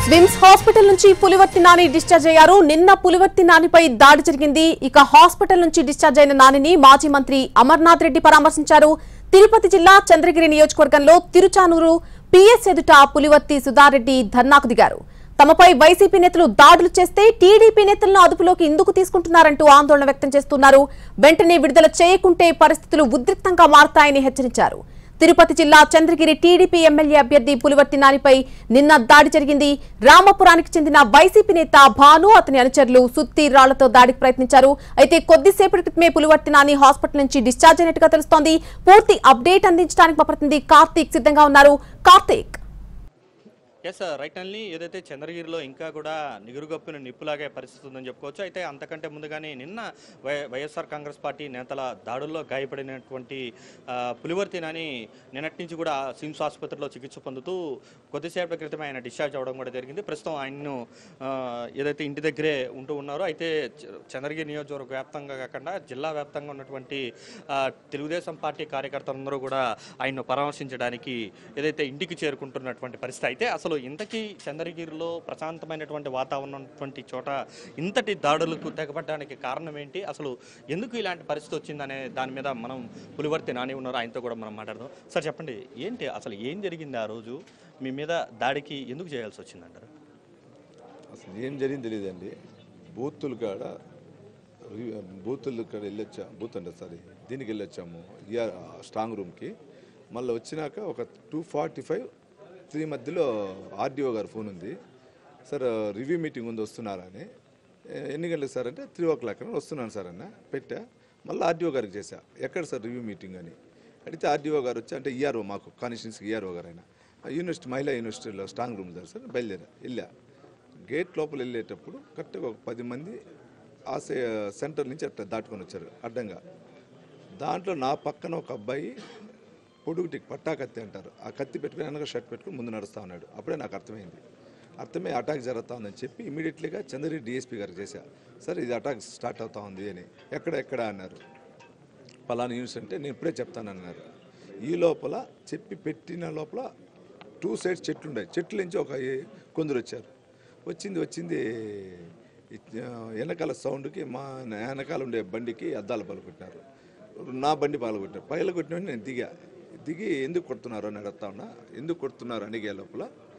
SVIMS hospital నుంచి Pulivarthi Nani discharge అయ్యారు నిన్న పులివర్తి నానిపై దాడి జరిగింది ఇక హాస్పిటల్ నుంచి డిశ్చార్జ్ అయిన నానిని మాజీ మంత్రి అమర్నాథ్ రెడ్డి పరామర్శించారు తిరుపతి జిల్లా చంద్రగిరి నియోజకవర్గంలో తిరుచానూరు పిఎస్ ఎదుట పులివర్తి సుధారెడ్డి ధర్నాకు దిగారు తమపై వైసీపీ నేతలు దాడులు చేస్తే టీడీపీ నేతలను అదుపులోకి ఎందుకు తీసుకుంటున్నారంటూ ఆందోళన వ్యక్తం చేస్తున్నారు వెంటనే విడుదల చేయకుంటే పరిస్థితులు ఉద్రిక్తంగా మారతాయని హెచ్చరించారు తిరుపతి జిల్లా చంద్రగిరి టీడీపీ ఎమ్మెల్యే అభ్యర్థి పులివర్తి నానిపై నిన్న దాడి జరిగింది రామపురానికి చెందిన వైసీపీ నేత భాను అతని అనుచరులు సుత్తి రాళ్లతో దాడికి ప్రయత్నించారు అయితే కొద్దిసేపటి క్రితమే పులివర్తి నాని హాస్పిటల్ నుంచి డిశ్చార్జ్ అయినట్టుగా తెలుస్తోంది పూర్తి అప్డేట్ అందించడానికి మా ప్రతినిధి కార్తీక్ సిద్ధంగా ఉన్నారు కార్తీక్ ఎస్ రైట్ అన్లీ ఏదైతే చంద్రగిరిలో ఇంకా కూడా నిగురుగప్పిన నిప్పులాగే పరిస్థితి ఉందని చెప్పుకోవచ్చు అయితే అంతకంటే ముందుగానే నిన్న వై వైఎస్ఆర్ కాంగ్రెస్ పార్టీ నేతల దాడుల్లో గాయపడినటువంటి ఆ, పులివర్తి నాని నిన్నటి నుంచి కూడా సిమ్స్ ఆసుపత్రిలో చికిత్స పొందుతూ కొద్దిసేపటి క్రితమే ఆయన డిశ్చార్జ్ అవ్వడం కూడా జరిగింది ప్రస్తుతం ఆయన్ను ఆ, ఏదైతే ఇంటి దగ్గరే ఉంటూ ఉన్నారో అయితే చ- చంద్రగిరి నియోజకవర్గ వ్యాప్తంగా కాకుండా జిల్లా వ్యాప్తంగా ఉన్నటువంటి ఆ, తెలుగుదేశం పార్టీ కార్యకర్తలందరూ కూడా ఆయన్ను పరామర్శించడానికి ఏదైతే ఇంటికి చేరుకుంటున్నటువంటి పరిస్థితి అయితే అసలు ఇంతకీ చంద్రగిరిలో ప్రశాంతమైనటువంటి వాతావరణం ఉన్నటువంటి చోట ఇంతటి దాడులకు తెగపడడానికి కారణం ఏంటి అసలు ఎందుకు ఇలాంటి పరిస్థితి వచ్చిందనే దాని మీద మనం పులివర్తి నాని ఉన్నారు ఆయనతో కూడా మనం మాట్లాడదాం సార్ చెప్పండి ఏంటి అసలు ఏం జరిగింది ఆ రోజు మీ మీద దాడికి ఎందుకు చేయాల్సి వచ్చిందంటారు అసలు ఏం జరిగింది తెలియదండి బూతులు కాడ రి- బూతులు కాడ వెళ్ళొచ్చా బూత్ అంటే సారీ దీనికి వెళ్ళొచ్చాము ఇయర్ స్ట్రాంగ్ రూమ్కి మళ్ళీ వచ్చినాక ఒక టూ ఫార్టీ ఫైవ్ త్రీ మధ్యలో ఆర్డీఓ గారు ఫోన్ ఉంది సార్ రివ్యూ మీటింగ్ ఉంది వస్తున్నారా అని "ఏ, ఎన్ని గంటలకు సార్ అంటే త్రీ ఓ క్లాక్ అని వస్తున్నాను సార్ అన్న పెట్టా మళ్ళీ ఆర్డీఓ గారికి చేశా ఎక్కడ సార్ రివ్యూ మీటింగ్ అని అడిగితే ఆర్డీఓ గారు వచ్చి అంటే ఈఆర్ఓ మాకు కాన్స్టిట్యూన్సీకి ఈఆర్ఓ గారు ఆయన యూనివర్సిటీ మహిళా యూనివర్సిటీలో స్ట్రాంగ్ రూమ్ సార్ సార్ బయలుదేరా వెళ్ళా గేట్ లోపల వెళ్ళేటప్పుడు కరెక్ట్గా ఒక పది మంది ఆ సె- సెంటర్ నుంచి అట్లా దాటుకొని వచ్చారు అడ్డంగా దాంట్లో నా పక్కన ఒక అబ్బాయి పొడుగుటి పట్టా కత్తి అంటారు ఆ కత్తి పెట్టుకుని వెనక షర్ట్ పెట్టుకుని ముందు నడుస్తూ ఉన్నాడు అప్పుడే నాకు అర్థమైంది అర్థమై అటాక్ జరుగుతూ ఉందని చెప్పి ఇమీడియట్లీగా చంద్రగిరి డిఎస్పీ గారికి చేశా సార్ ఇది అటాక్ స్టార్ట్ అవుతా ఉంది అని ఎక్కడ ఎక్కడ అన్నారు పలానా న్యూస్ అంటే నేను ఇప్పుడే చెప్తానన్నారు ఈ లోపల చెప్పి పెట్టిన లోపల టూ సైడ్స్ చెట్లు ఉన్నాయి చెట్ల నుంచి ఒక ఏ- కొందరు వచ్చారు వచ్చింది వచ్చింది ఈ, ఆ, వెనకాల సౌండ్కి మా వెనకాల ఉండే బండికి అద్దాలు పగలగొట్టినారు నా బండి పగలగొట్టినారు పగలగొట్టిన వెంటనే నేను దిగా దిగి ఎందుకు కొడుతున్నారు అని అడుగుతా ఉన్నా ఎందుకు కొడుతున్నారు అడిగే లోపల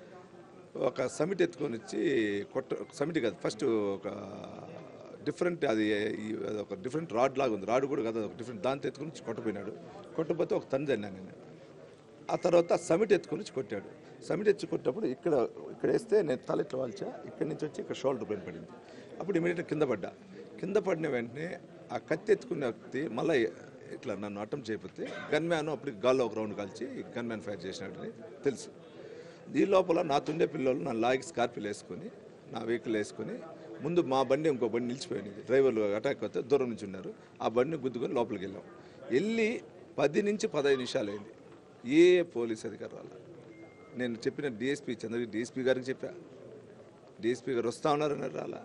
ఒక సమిట్ ఎత్తుకొని వచ్చి కొట్ట సమిట్ కాదు ఫస్ట్ ఒక డిఫరెంట్ అది ఈ- అది ఒక డిఫరెంట్ రాడ్ లాగా ఉంది రాడ్ కూడా కాదు ఒక డిఫరెంట్ దాంతో ఎత్తుకొని వచ్చి కొట్టపోయినాడు కొట్టపోతే ఒక తండ్రి అన్నాను నేను ఆ తర్వాత సమిట్ ఎత్తుకొని వచ్చి కొట్టాడు సమిట్ ఎత్తి కొట్టినప్పుడు ఇక్కడ ఇక్కడ వేస్తే నేను తల ఇట్లా వాల్చా ఇక్కడి నుంచి వచ్చి ఇక్కడ షోల్డర్ పైన పడింది అప్పుడు ఇమీడియట్గా కింద పడ్డా కింద పడిన వెంటనే ఆ కత్తి ఎత్తుకున్న వ్యక్తి మళ్ళీ ఇట్లా నన్ను అటెంప్ చేయకపోతే గన్ మ్యాన్ అప్పుడు గాల్లో ఒక రౌండ్ కాల్చి గన్ మ్యాన్ ఫైర్ చేసినట్టు తెలుసు ఈ లోపల నా తుండే పిల్లలు నన్ను లాగి స్కార్పియోలు వేసుకొని నా వెహికల్ వేసుకొని ముందు మా బండి ఇంకో బండి నిలిచిపోయింది డ్రైవర్లు అటాక్ వస్తే దూరం నుంచి ఉన్నారు ఆ బండిని గుద్దుకొని లోపలికి వెళ్ళాం వెళ్ళి పది నుంచి పదహైదు నిమిషాలు అయింది ఏ పోలీస్ అధికారి రాల నేను చెప్పిన డిఎస్పీ చంద్రగిరి డిఎస్పీ గారికి చెప్పా డిఎస్పీ గారు వస్తా ఉన్నారని రాలా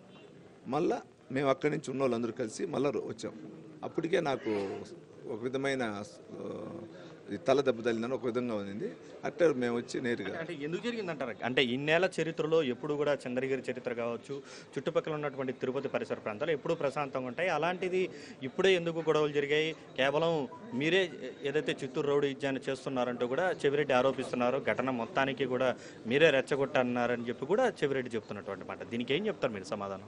మళ్ళా మేము అక్కడి నుంచి ఉన్న వాళ్ళందరూ కలిసి మళ్ళీ వచ్చాం అప్పటికే నాకు ఒక విధమైన ఆ, ఈ తల దెబ్బ తగిలిందని ఒక విధంగా ఉంది అట్టే మేము వచ్చి నేరుగా అంటే ఎందుకు జరిగిందంటారు అంటే ఇన్నేళ్ల చరిత్రలో ఎప్పుడు కూడా చంద్రగిరి చరిత్ర కావచ్చు చుట్టుపక్కల ఉన్నటువంటి తిరుపతి పరిసర ప్రాంతాలు ఎప్పుడూ ప్రశాంతంగా ఉంటాయి అలాంటిది ఇప్పుడే ఎందుకు గొడవలు జరిగాయి కేవలం మీరే ఏదైతే చిత్తూరు రౌడీ ఇజ్జాన్ని చేస్తున్నారంటూ కూడా చెవిరెడ్డి ఆరోపిస్తున్నారు ఘటన మొత్తానికి కూడా మీరే రెచ్చగొట్టన్నారని చెప్పి కూడా చెవిరెడ్డి చెప్తున్నటువంటి మాట దీనికి ఏం చెప్తారు మీరు సమాధానం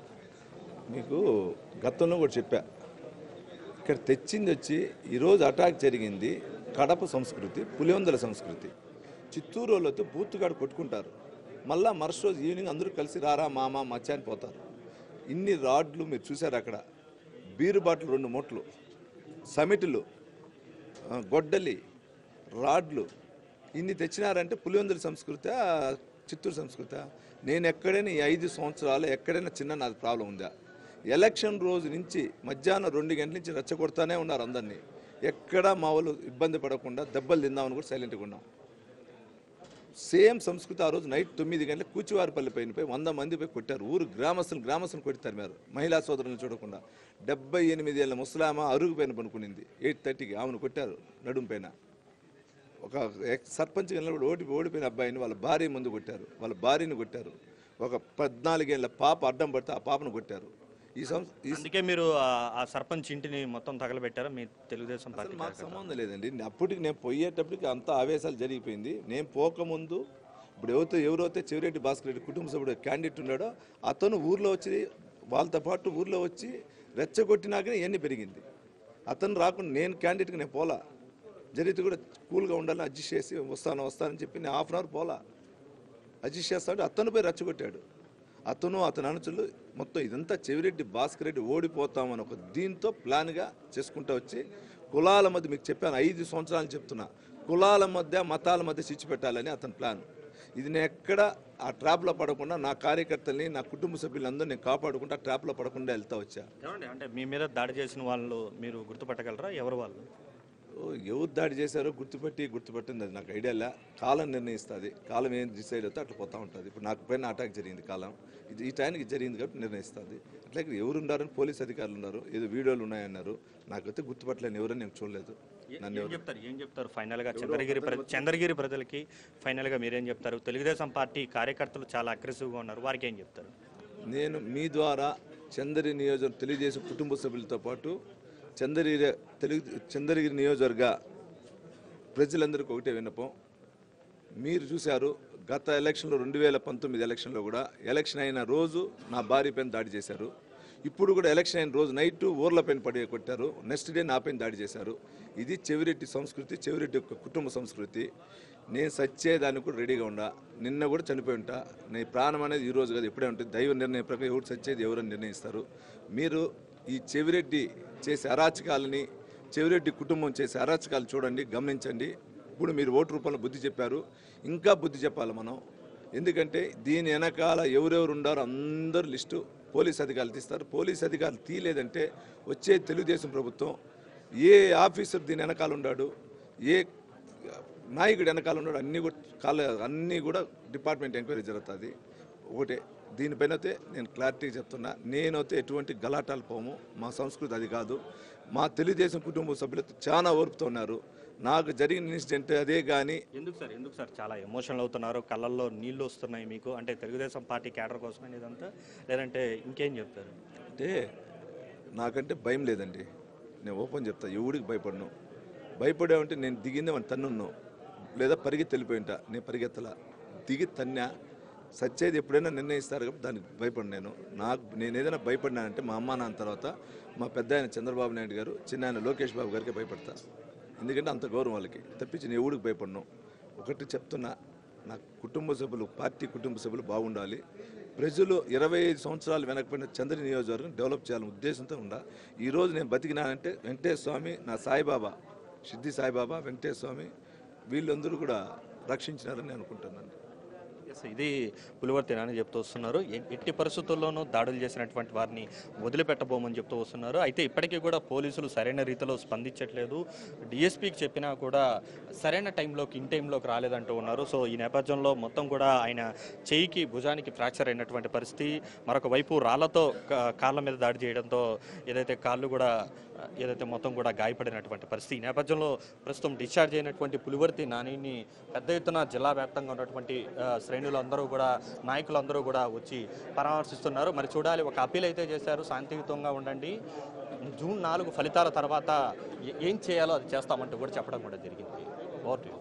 మీకు గతంలో కూడా చెప్పా ఇక్కడ తెచ్చింది వచ్చి ఈరోజు అటాక్ జరిగింది కడప సంస్కృతి పులివెందుల సంస్కృతి చిత్తూరు వాళ్ళతో బూతుగాడు కొట్టుకుంటారు మళ్ళా మరుసటి రోజు ఈవినింగ్ అందరూ కలిసి రారా మామ మచ్చ అని పోతారు ఇన్ని రాడ్లు మీరు చూశారు అక్కడ బీరు బాటిల్ రెండు మూటలు సమిటులు ఆ, గొడ్డలి రాడ్లు ఇన్ని తెచ్చినారంటే పులివెందుల సంస్కృత చిత్తూరు సంస్కృత నేను ఎక్కడైనా ఈ ఐదు సంవత్సరాలు ఎక్కడైనా చిన్న నాది ప్రాబ్లం ఉందా ఎలక్షన్ రోజు నుంచి మధ్యాహ్నం రెండు గంటల నుంచి రెచ్చగొడతానే ఉన్నారు అందరినీ ఎక్కడా మా వాళ్ళు ఇబ్బంది పడకుండా దెబ్బలు తిందామని కూడా సైలెంట్గా ఉన్నాం సేమ్ సంస్కృతి ఆ రోజు నైట్ తొమ్మిది గంటలకు కూచివారిపల్లి పైన పోయి వంద మంది పోయి కొట్టారు ఊరు గ్రామస్తులు గ్రామస్తులు కొట్టారు మీరు మహిళా సోదరులను చూడకుండా డెబ్బై ఎనిమిది ఏళ్ళ ముసలామ అరుగు పైన పనుకునింది ఎయిట్ థర్టీకి ఆమెను కొట్టారు నడుం పైన ఒక ఎక్స్ సర్పంచ్ నిలబడి ఓడి ఓడిపోయిన అబ్బాయిని వాళ్ళ భార్య ముందు కొట్టారు వాళ్ళ భార్యని కొట్టారు ఒక పద్నాలుగేళ్ల పాప అడ్డం పడితే ఆ పాపను కొట్టారు ఈ సంస్థ ఈ అందుకే మీరు ఆ- ఆ సర్పంచ్ ఇంటిని మొత్తం తగలబెట్టారా మీ తెలుగుదేశం పార్టీ అసలు మాకు సంబంధం లేదండి అప్పటికి నేను పోయేటప్పటికి అంత ఆవేశాలు జరిగిపోయింది నేను పోకముందు ఇప్పుడు ఎవరితో ఎవరైతే చెవిరెడ్డి భాస్కర్ రెడ్డి కుటుంబ సభ్యుడు క్యాండిడేట్ ఉన్నాడో అతను ఊర్లో వచ్చి వాళ్ళతో పాటు ఊర్లో వచ్చి రెచ్చగొట్టినాకనే ఇవన్నీ పెరిగింది అతను రాకుండా నేను క్యాండిడేట్కి నేను పోలా జరిగితే కూడా కూల్గా ఉండాలని అడ్జస్ట్ చేసి వస్తాను వస్తానని చెప్పి నేను హాఫ్ అన్ అవర్ పోలా అడ్జస్ట్ చేస్తాడు అతను పోయి రెచ్చగొట్టాడు అతను అతని అనుచులు మొత్తం ఇదంతా చెవిరెడ్డి భాస్కర్ రెడ్డి ఓడిపోతామని ఒక దీంతో ప్లాన్గా చేసుకుంటూ వచ్చి కులాల మధ్య మీకు చెప్పాను ఐదు సంవత్సరాలు చెప్తున్నా కులాల మధ్య మతాల మధ్య చిచ్చు పెట్టాలని అతని ప్లాన్ ఇది నేను ఎక్కడ ఆ ట్రాప్లో పడకుండా నా కార్యకర్తల్ని నా కుటుంబ సభ్యులందరూ నేను కాపాడుకుంటూ ఆ ట్రాప్లో పడకుండా వెళ్తా వచ్చా ఏమండి అంటే మీ మీద దాడి చేసిన వాళ్ళు మీరు గుర్తుపట్టగలరా ఎవరు వాళ్ళు ఓ, ఎవరు దాడి చేశారో గుర్తుపట్టి గుర్తుపట్టింది అది నాకు ఐడియా లే కాలం నిర్ణయిస్తుంది కాలం ఏం డిసైడ్ అవుతే అట్లా పోతా ఉంటుంది ఇప్పుడు నాకు పైన అటాక్ జరిగింది కాలం ఇది ఈ టైంకి జరిగింది కాబట్టి నిర్ణయిస్తుంది అట్లాగే ఎవరు ఉన్నారని పోలీస్ అధికారులు ఉన్నారు ఏదో వీడియోలు ఉన్నాయన్నారు నాకైతే గుర్తుపట్టలేని ఎవరని నేను చూడలేదు నన్ను ఏం చెప్తారు ఏం చెప్తారు ఫైనల్ గా చంద్రగిరి ప్ర- చంద్రగిరి ప్రజలకి ఫైనల్ గా మీరేం చెప్తారు తెలుగుదేశం పార్టీ కార్యకర్తలు చాలా అగ్రెసివ్ గా ఉన్నారు వారికి ఏం చెప్తారు నేను మీ ద్వారా చంద్రగిరి నియోజక తెలుగుదేశం కుటుంబ సభ్యులతో పాటు చంద్రగిరి తెలుగు చంద్రగిరి నియోజకవర్గ ప్రజలందరికీ ఒకటే విన్నపం మీరు చూశారు గత ఎలక్షన్లో రెండు వేల పంతొమ్మిది ఎలక్షన్లో కూడా ఎలక్షన్ అయిన రోజు నా భార్య పైన దాడి చేశారు ఇప్పుడు కూడా ఎలక్షన్ అయిన రోజు నైట్ ఊర్ల పైన పడి కొట్టారు నెక్స్ట్ డే నా పైన దాడి చేశారు ఇది చెవిరెడ్డి సంస్కృతి చెవిరెడ్డి యొక్క కుటుంబ సంస్కృతి నేను సచ్చేదానికి కూడా రెడీగా ఉండా నిన్న కూడా చనిపోయి ఉంటా నీ ప్రాణం అనేది ఈ రోజు కాదు ఎప్పుడే ఉంటుంది దైవ నిర్ణయం ప్రకారం ఎవరు సచ్చేది ఎవరని నిర్ణయిస్తారు మీరు ఈ చెవిరెడ్డి చేసే అరాచకాలని చెవిరెడ్డి కుటుంబం చేసే అరాచకాలు చూడండి గమనించండి ఇప్పుడు మీరు ఓటు రూపంలో బుద్ధి చెప్పారు ఇంకా బుద్ధి చెప్పాలి మనం ఎందుకంటే దీని వెనకాల ఎవరెవరు ఉండారో అందరు లిస్టు పోలీస్ అధికారులు తీస్తారు పోలీస్ అధికారులు తీయలేదంటే వచ్చే తెలుగుదేశం ప్రభుత్వం ఏ ఆఫీసర్ దీని వెనకాల ఉన్నాడు ఏ నాయకుడు వెనకాల ఉన్నాడు అన్నీ కూడా కాల అన్నీ కూడా డిపార్ట్మెంట్ ఎంక్వైరీ జరుగుతుంది ఒకటే దీనిపైన అయితే నేను క్లారిటీ చెప్తున్నా నేనైతే ఎటువంటి గలాటాలు పోము మా సంస్కృతి అది కాదు మా తెలుగుదేశం కుటుంబ సభ్యులతో చాలా ఓర్పుతో ఉన్నారు నాకు జరిగిన ఇన్సిడెంట్ అదే కానీ ఎందుకు సార్ ఎందుకు సార్ చాలా ఎమోషనల్ అవుతున్నారు కళ్ళల్లో నీళ్లు వస్తున్నాయి మీకు అంటే తెలుగుదేశం పార్టీ క్యాడర్ కోసమే ఇదంతా లేదంటే ఇంకేం చెప్తారు అంటే నాకంటే భయం లేదండి నేను ఓపెన్ చెప్తా ఎవడికి భయపడను భయపడావంటే నేను దిగింది వాడిని తన్నును లేదా పరిగెత్తి వెళ్ళిపోయింటా నేను పరిగెత్తలా దిగి తన్నా సచ్చేది ఎప్పుడైనా నిర్ణయిస్తారు కాబట్టి దానికి భయపడి నేను నాకు నేను ఏదైనా భయపడినానంటే మా అమ్మ నాన్న తర్వాత మా పెద్ద ఆయన చంద్రబాబు నాయుడు గారు చిన్న ఆయన లోకేష్ బాబు గారికి భయపడతా ఎందుకంటే అంత గౌరవం వాళ్ళకి తప్పించి నేను ఎవడికి భయపడను ఒకటి చెప్తున్నా నా కుటుంబ సభ్యులు పార్టీ కుటుంబ సభ్యులు బాగుండాలి ప్రజలు ఇరవై ఐదు సంవత్సరాలు వెనకపోయిన చంద్ర నియోజకవర్గం డెవలప్ చేయాలనే ఉద్దేశంతో ఉండా ఈరోజు నేను బతికినానంటే వెంకటేశ్వర స్వామి నా సాయిబాబా సిద్ధి సాయిబాబా వెంకటేశ్వర స్వామి వీళ్ళందరూ కూడా రక్షించినారని నేను అనుకుంటున్నాను ఎస్ ఇది పులివర్తి అని చెప్తూ వస్తున్నారు ఎ- ఎట్టి పరిస్థితుల్లోనూ దాడులు చేసినటువంటి వారిని వదిలిపెట్టబోమని చెప్తూ వస్తున్నారు అయితే ఇప్పటికీ కూడా పోలీసులు సరైన రీతిలో స్పందించట్లేదు డిఎస్పీకి చెప్పినా కూడా సరైన టైంలోకి ఇన్ టైంలోకి రాలేదంటూ ఉన్నారు సో ఈ నేపథ్యంలో మొత్తం కూడా ఆయన చేయికి భుజానికి ఫ్రాక్చర్ అయినటువంటి పరిస్థితి మరొక వైపు రాళ్లతో కా- కాళ్ళ మీద దాడి చేయడంతో ఏదైతే కాళ్ళు కూడా ఆ, ఏదైతే మొత్తం కూడా గాయపడినటువంటి పరిస్థితి ఈ నేపథ్యంలో ప్రస్తుతం డిశ్చార్జ్ అయినటువంటి పులివర్తి నానిని పెద్ద ఎత్తున జిల్లా వ్యాప్తంగా ఉన్నటువంటి ఆ, శ్రేణులందరూ కూడా నాయకులందరూ కూడా వచ్చి పరామర్శిస్తున్నారు మరి చూడాలి ఒక అప్పీల్ అయితే చేశారు శాంతియుతంగా ఉండండి జూన్ నాలుగు ఫలితాల తర్వాత ఏ- ఏం చేయాలో అది చేస్తామంటూ కూడా చెప్పడం కూడా జరిగింది ఓవర్ టు యూ.